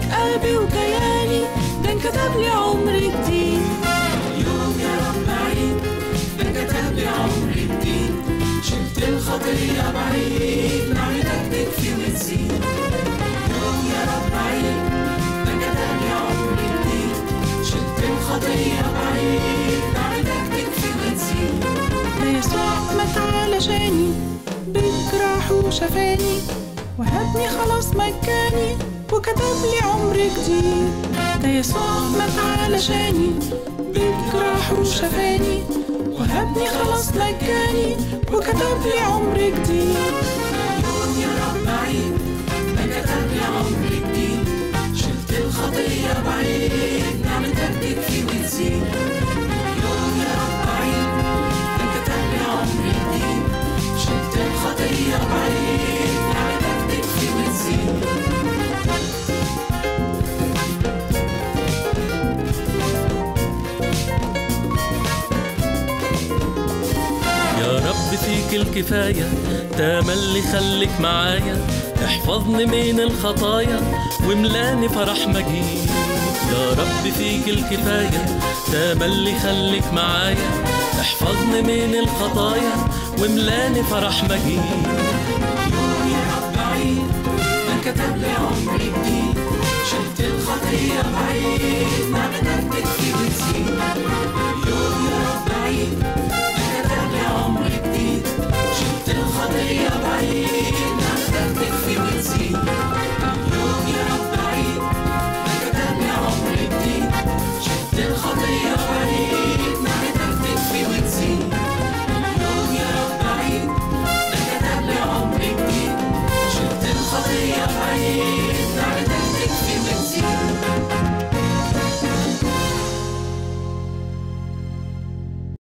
قلبي وكياني ده انكتب لي عمر جديد يوم يا رب عيد ده كتب لي عمر جديد شلت الخطية بعيد نعمتك تكفي وتزيد يوم يا رب عيد ده كتب لي عمر جديد شلت الخطية بعيد نعمتك تكفي وتزيد ده يسوع مات علشاني بجراح وشفاني وهبني خلاص مجاني وكتب لي عمر جديد ده يسوع مات علشاني بجراح وشفاني وهبني خلاص مجاني وكتب لي عمر جديد يوم يا رب عيد ده كتب لي عمر جديد شلت الخطية بعيد نعمتك تكفي وتزيد يوم يا رب عيد ده كتب لي عمر جديد شلت الخطية بعيد نعمتك تكفي وتزيد يا رب فيك الكفاية تملي خليك معايا احفظني من الخطايا وملاني فرح مجيد يا رب فيك الكفاية تملي خليك معايا احفظني من الخطايا وملاني فرح مجيد يوم يا رب عيد ده كتب لي عمر جديد